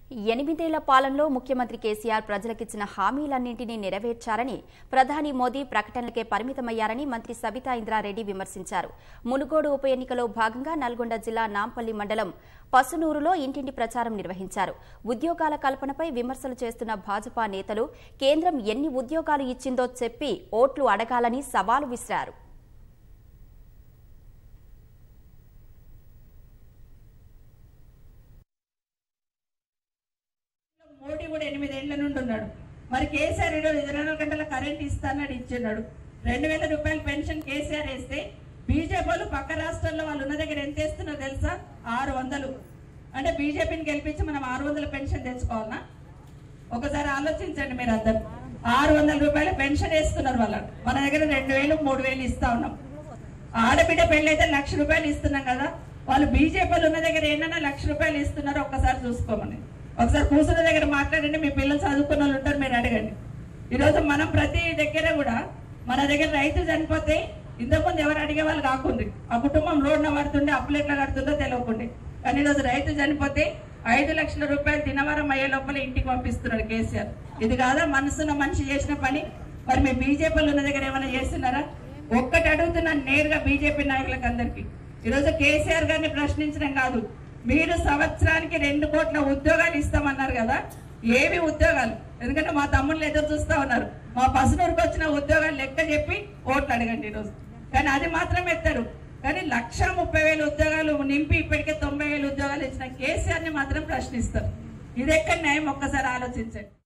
ఎనిమిదేళ్ల పాలనలో ముఖ్యమంత్రి కేసీఆర్ ప్రజలకిచ్చిన హామీలన్నింటినీ నెరవేర్చారని ప్రధాని మోదీ ప్రకటనలకే పరిమితమయ్యారని మంత్రి సబితా ఇంద్రారెడ్డి విమర్శించారు మునుగోడు ఉప ఎన్నికలో భాగంగా నల్గొండ జిల్లా నాంపల్లి మండలం పసునూరులో ఇంటింటి ప్రచారం నిర్వహించారు ఉద్యోగాల కల్పనపై విమర్శలు చేస్తున్న భాజపా నేతలు కేంద్రం ఎన్ని ఉద్యోగాలు ఇచ్చిందో చెప్పి ఓట్లు అడగాలని సవాలు విసిరారు మోడీ కూడా ఎనిమిదేళ్ల నుండి ఉన్నాడు మరి కేసీఆర్ ఈరోజు ఇరవై నాలుగు గంటల కరెంట్ ఇస్తానని ఇచ్చున్నాడు రెండు వేల రూపాయల పెన్షన్ కేసీఆర్ వేస్తే బీజేపీ వాళ్ళు పక్క రాష్ట్రాల్లో వాళ్ళు ఉన్న దగ్గర ఎంత వేస్తున్నారో తెలుసా ఆరు వందలు అంటే బీజేపీని గెలిపించి మనం ఆరు వందల పెన్షన్ తెచ్చుకోవాలనా ఒకసారి ఆలోచించండి మీరు అందరు ఆరు వందల రూపాయల పెన్షన్ వేస్తున్నారు వాళ్ళు మన దగ్గర రెండు వేలు మూడు వేలు ఇస్తా ఉన్నాం ఆడబిడ్డ పెళ్లి అయితే లక్ష రూపాయలు ఇస్తున్నాం కదా వాళ్ళు బీజేపీలు ఉన్న దగ్గర ఏంటన్నా లక్ష రూపాయలు ఇస్తున్నారో ఒక్కసారి చూసుకోమని ఒకసారి కూర్చున్న దగ్గర మాట్లాడండి మీ పిల్లలు చదువుకున్న వాళ్ళు ఉంటారు మీరు అడగండి ఈరోజు మనం ప్రతి దగ్గర కూడా మన దగ్గర రైతు చనిపోతే ఇంతకుముందు ఎవరు అడిగే వాళ్ళు కాకుండా ఆ కుటుంబం రోడ్న పడుతుండే అప్పులు ఎట్లా కడుతుందో తెలియకుండా కానీ ఈరోజు రైతు చనిపోతే ఐదు లక్షల రూపాయలు దినవరం అయ్యే లోపల ఇంటికి పంపిస్తున్నాడు కేసీఆర్ ఇది కాదా మనసున్న మనిషి చేసిన పని మరి మీ బీజేపీలు ఉన్న దగ్గర ఏమైనా చేస్తున్నారా ఒక్కటి అడుగుతున్నాను నేరుగా బీజేపీ నాయకులకు అందరికి ఈరోజు కేసీఆర్ గారిని ప్రశ్నించడం కాదు మీరు సంవత్సరానికి రెండు కోట్ల ఉద్యోగాలు ఇస్తామన్నారు కదా ఏవి ఉద్యోగాలు ఎందుకంటే మా తమ్ముళ్ళు ఎదురు చూస్తా ఉన్నారు మా పసునూరుకు వచ్చిన ఉద్యోగాలు లెక్క చెప్పి ఓట్లు అడగండి ఈరోజు కానీ అది మాత్రం ఎత్తారు కానీ లక్ష ముప్పై వేల ఉద్యోగాలు నింపి ఇప్పటికే తొంభై వేల ఉద్యోగాలు ఇచ్చిన కేసీఆర్ ని మాత్రం ప్రశ్నిస్తారు ఇది ఎక్కడ న్యాయం ఒక్కసారి ఆలోచించండి